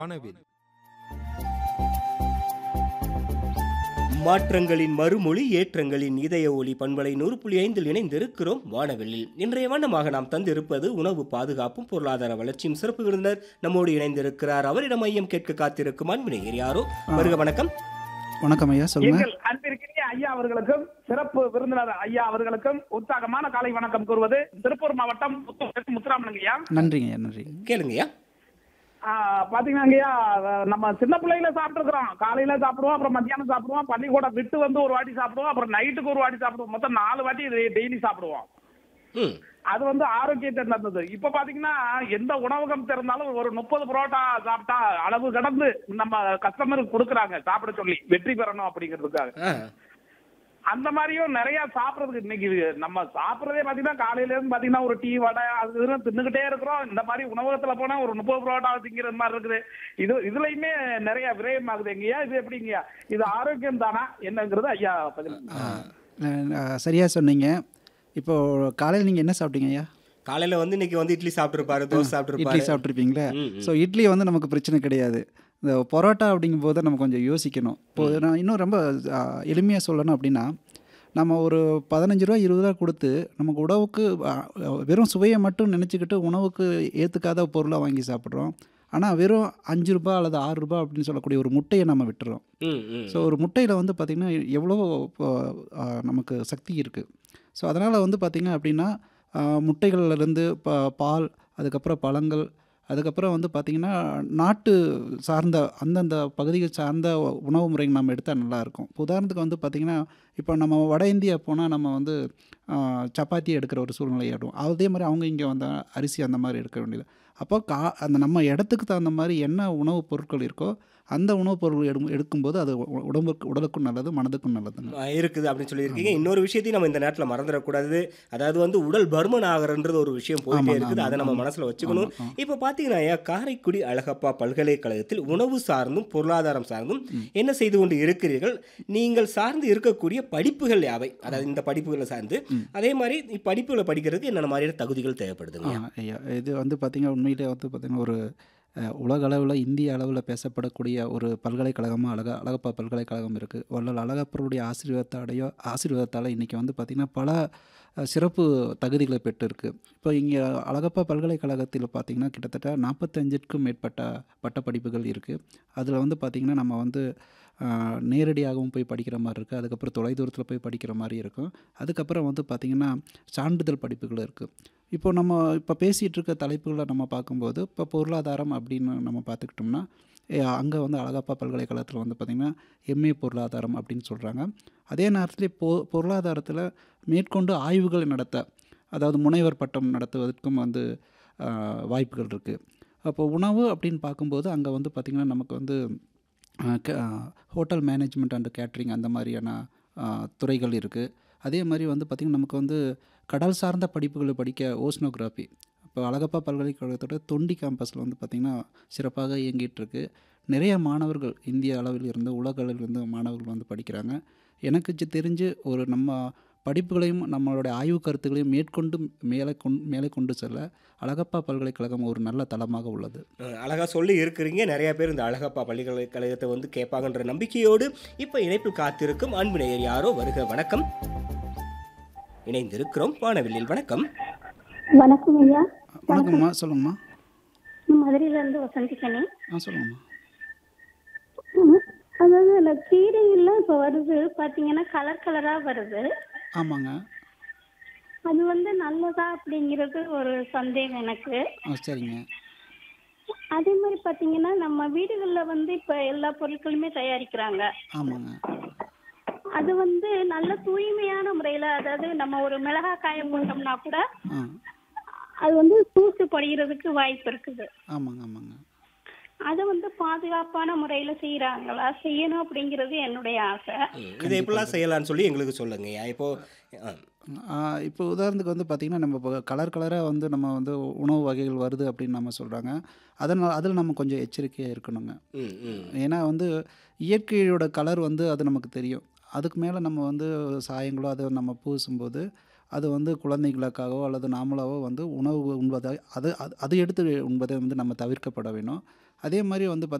வானவில் மாற்றங்களின் மறுமொழி ஏற்றங்களின் இதய ஒளி பண்பலை நூறு புள்ளி ஐந்தில் இணைந்திருக்கிறோம் வானவெளியில் இன்றைய வண்ணமாக நாம் தந்திருப்பது உணவு பாதுகாப்பும் பொருளாதார வளர்ச்சியும் சிறப்பு விருந்தினர் நம்மோடு இணைந்திருக்கிறார் அவரிடம் மையம் கேட்க காத்திருக்கும் அன்பினையர் யாரோ வருக வணக்கம் வணக்கம் ஐயா சொல்லுங்க எங்கள் அன்பிற்கினிய ஐயா அவர்களுக்கும் சிறப்பு விருந்தினர் ஐயா அவர்களுக்கும் உற்சாகமான காலை வணக்கம் கூறுவது திருப்பூர் மாவட்டம் முத்து- முத்துராமலிங்க ஐயா நன்றிங்க ஐயா நன்றிங்க கேளுங்கய்யா ஆஹ் பாத்தீங்கன்னா ஐயா அஹ் நம்ம சின்ன பிள்ளையில சாப்பிட்டுருக்கிறோம் காலையில சாப்பிடுவோம் அப்புறம் மத்தியானம் சாப்பிடுவோம் பள்ளிக்கூடம் விட்டு வந்து ஒரு வாட்டி சாப்பிடுவோம் அப்புறம் நைட்டுக்கு ஒரு வாட்டி சாப்பிடுவோம் மொத்தம் நாலு வாட்டி டெய்லி சாப்பிடுவோம் ம் அது வந்து ஆரோக்கியத்தை தந்தது இப்ப பாத்தீங்கன்னா எந்த உணவகம் திறந்தாலும் ஒரு முப்பது புரோட்டா சாப்பிட்டா அளவு கடந்து நம்ம கஸ்டமருக்கு கொடுக்குறாங்க சாப்பிட சொல்லி வெற்றி பெறணும் அப்படிங்கிறதுக்காக ஆ அந்த மாதிரியும் நிறைய சாப்பிடுறதுக்கு இன்னைக்கு இது நம்ம சாப்பிடுறதே பாத்தீங்கன்னா காலையில இருந்து பாத்தீங்கன்னா ஒரு டீ வடை அது இதுன்னு தின்னுகிட்டே இருக்கிறோம் இந்த மாதிரி உணவகத்துல போனா ஒரு முப்பது புரோட்டா திங்கிற மாதிரி இருக்குது இது இதுலயுமே நிறைய விரயம் ஆகுது எங்கயா இது எப்படிங்கய்யா இது ஆரோக்கியம் தானா என்னங்கிறது ஐயா பதில் அஹ், சரியா சொன்னீங்க இப்போ காலையில் நீங்கள் என்ன சாப்பிட்டீங்க ஐயா காலையில வந்து இன்னைக்கு வந்து இட்லி சாப்பிட்டுருப்பாரு தோசை இட்லி சாப்பிட்டுருப்பாரு சாப்பிட்ருப்பீங்களே ம், ம். ஸோ இட்லி வந்து நமக்கு பிரச்சனை கிடையாது இந்த பரோட்டா அப்படிங்கும் போது நம்ம கொஞ்சம் யோசிக்கணும் இப்போ நான் இன்னும் ரொம்ப எளிமையாக சொல்லணும் அப்படின்னா நம்ம ஒரு பதினஞ்சு ரூபா இருபது ரூபா கொடுத்து நமக்கு உணவுக்கு அஹ், வெறும் சுவையை மட்டும் நினச்சிக்கிட்டு உணவுக்கு ஏற்றுக்காத பொருளாக வாங்கி சாப்பிட்றோம் ஆனால் வெறும் அஞ்சு ரூபாய் அல்லது ஆறு ரூபாய் அப்படின்னு சொல்லக்கூடிய ஒரு முட்டையை நம்ம விட்டுறோம் ம் ம் ஸோ ஒரு முட்டையில் வந்து பார்த்திங்கன்னா எவ்வளோ இப்போ, ஆ, நமக்கு சக்தி இருக்குது ஸோ அதனால் வந்து பார்த்திங்க அப்படின்னா ஆ, முட்டைகள்லேருந்து ப பால் அதுக்கப்புறம் பழங்கள் அதுக்கப்புறம் வந்து பார்த்திங்கன்னா நாட்டு சார்ந்த அந்தந்த பகுதிகள் சார்ந்த உணவு முறைகள் நம்ம எடுத்தால் நல்லாயிருக்கும் இப்போ உதாரணத்துக்கு வந்து பார்த்திங்கன்னா இப்போ நம்ம வட இந்தியா போனால் நம்ம வந்து ஆ, சப்பாத்தி எடுக்கிற ஒரு சூழ்நிலை ஆடும் அதே மாதிரி அவங்க இங்கே வந்த அரிசி அந்த மாதிரி எடுக்க வேண்டியது அப்போ கா அந்த நம்ம இடத்துக்கு தகுந்த மாதிரி என்ன உணவுப் பொருட்கள் இருக்கோ அந்த உணவுப் பொருட்கள் எடு எடுக்கும்போது அது உ- உடம்புக்கு உடலுக்கும் நல்லது மனதுக்கும் நல்லதுங்க ஆ, இருக்குது அப்படின்னு சொல்லியிருக்கீங்க இன்னொரு விஷயத்தையும் நம்ம இந்த நேரத்தில் மறந்துடக்கூடாது அதாவது வந்து உடல் பருமன் ஆகிறன்றது ஒரு விஷயம் போயிட்டே ஆமாங்க, இருக்குது அதை நம்ம ஆமாங்க. மனசுல வச்சுக்கணும் ஆமா, ஆமா. இப்போ பார்த்தீங்கன்னா ஐயா காரைக்குடி அழகப்பா பல்கலைக்கழகத்தில் உணவு சார்ந்தும் பொருளாதாரம் சார்ந்தும் என்ன செய்து கொண்டு இருக்கிறீர்கள் நீங்கள் சார்ந்து இருக்கக்கூடிய படிப்புகள் யாவை அதாவது இந்த படிப்புகளை சார்ந்து அதே மாதிரி இப்படிப்புகளை படிக்கிறதுக்கு என்னென்ன மாதிரியான தகுதிகள் தேவைப்படுதுங்க ஆ, ஐயா இது வந்து பார்த்திங்கன்னா உண்மையிலே வந்து பார்த்திங்கன்னா ஒரு அஹ், உலக அளவில் இந்திய அளவில் பேசப்படக்கூடிய ஒரு பல்கலைக்கழகமாக அழக அழகப்பா பல்கலைக்கழகம் இருக்குது வள்ளல் அழகப்பருடைய ஆசீர்வாதத்தாடையோ ஆசீர்வாதத்தால் இன்றைக்கி வந்து பார்த்திங்கன்னா பல அஹ், சிறப்பு தகுதிகளை பெற்றிருக்கு இப்போ இங்கே அழகப்பா பல்கலைக்கழகத்தில் பார்த்திங்கன்னா கிட்டத்தட்ட நாற்பத்தஞ்சிற்கும் மேற்பட்ட பட்டப்படிப்புகள் இருக்குது அதில் வந்து பார்த்திங்கன்னா நம்ம வந்து அஹ், நேரடியாகவும் போய் படிக்கிற மாதிரி இருக்குது அதுக்கப்புறம் தொலைதூரத்தில் போய் படிக்கிற மாதிரி இருக்கும் அதுக்கப்புறம் வந்து பார்த்திங்கன்னா சான்றிதழ் படிப்புகள் இருக்குது இப்போ நம்ம இப்போ பேசிகிட்டு இருக்க தலைப்புகளை நம்ம பார்க்கும்போது இப்போ பொருளாதாரம் அப்படின்னு நம்ம பார்த்துக்கிட்டோம்னா அங்கே வந்து அழகப்பா பல்கலைக்கழகத்தில் வந்து பார்த்திங்கன்னா எம்ஏ பொருளாதாரம் அப்படின்னு சொல்கிறாங்க அதே நேரத்தில் பொ பொருளாதாரத்தில் மேற்கொண்டு ஆய்வுகள் நடத்த அதாவது முனைவர் பட்டம் நடத்துவதற்கும் வந்து ஆஹ், வாய்ப்புகள் இருக்குது அப்போ உணவு அப்படின்னு பார்க்கும்போது அங்கே வந்து பார்த்திங்கன்னா நமக்கு வந்து ஹோட்டல் மேனேஜ்மெண்ட் அண்ட் கேட்ரிங் அந்த மாதிரியான ஆஹ், துறைகள் இருக்குது அதே மாதிரி வந்து பார்த்திங்கன்னா நமக்கு வந்து கடல் சார்ந்த படிப்புகளை படிக்க ஓஸ்னோகிராஃபி இப்போ அழகப்பா பல்கலைக்கழகத்தோட தொண்டி கேம்பஸில் வந்து பார்த்திங்கன்னா சிறப்பாக இயங்கிட்டு இருக்கு நிறைய மாணவர்கள் இந்திய அளவில் இருந்து உலக அளவில் இருந்து மாணவர்கள் வந்து படிக்கிறாங்க எனக்கு சி- தெரிஞ்சு ஒரு நம்ம படிப்புகளையும் நம்மளுடைய ஆய்வு கருத்துக்களையும் மேற்கொண்டு மேலே கொண் மேலே கொண்டு செல்ல அழகப்பா பல்கலைக்கழகம் ஒரு நல்ல தளமாக உள்ளது அஹ் அழகா சொல்லி இருக்கிறீங்க நிறைய பேர் இந்த அழகப்பா பள்ளிக்கலைக்கழகத்தை வந்து கேட்பாங்கன்ற நம்பிக்கையோடு இப்போ இணைப்பில் காத்திருக்கும் அன்பு நேயர் யாரோ வருக வணக்கம் இணைந்திருக்கிறோம் வானவில்லில் வணக்கம் வணக்கம் ஐயா வணக்கம்மா சொல்லுங்கம்மா நான் மதுரையில இருந்து வசந்தி கண்ணி ஆ சொல்லுங்கம்மா ம், அதாவது அந்த கீரையெல்லாம் இப்போ வருது பாத்தீங்கன்னா கலர் கலரா வருது ஆமாங்க அது வந்து நல்லதா அப்படிங்கிறது ஒரு சந்தேகம் எனக்கு ஆ சரிங்க அதே மாதிரி பாத்தீங்கன்னா நம்ம வீடுகளில் வந்து இப்போ எல்லா பொருட்களுமே தயாரிக்கிறாங்க ஆமாங்க அது வந்து நல்ல தூய்மையான முறையில அதாவது நம்ம ஒரு மிளகாய் காய போட்டோம்னா கூட ஆ அது வந்து தூசு படிகிறதுக்கு வாய்ப்பு இருக்குது ஆமாங்க ஆமாங்க அதை வந்து பாதுகாப்பான முறையில செய்யறாங்களா செய்யணும் அப்படிங்கிறது என்னுடைய ஆசை ம், இதை எப்படிலாம் செய்யலாம்னு சொல்லி எங்களுக்கு சொல்லுங்க இப்போ அஹ், ஆ, இப்போ உதாரணத்துக்கு வந்து பார்த்திங்கன்னா நம்ம இப்போ கலர் கலராக வந்து நம்ம வந்து உணவு வகைகள் வருது அப்படின்னு நம்ம சொல்கிறாங்க அதனால் அதில் நம்ம கொஞ்சம் எச்சரிக்கையாக இருக்கணுங்க ம் ம் ஏன்னா வந்து இயற்கையோட கலர் வந்து அது நமக்கு தெரியும் அதுக்கு மேலே நம்ம வந்து சாயங்களோ அதை நம்ம பூசும்போது அது வந்து குழந்தைகளுக்காகவோ அல்லது நாமளாவோ வந்து உணவு உண்பதை அது அது- அது எடுத்து உண்பதை வந்து நம்ம தவிர்க்கப்பட வேணும் அதே மாதிரி வந்து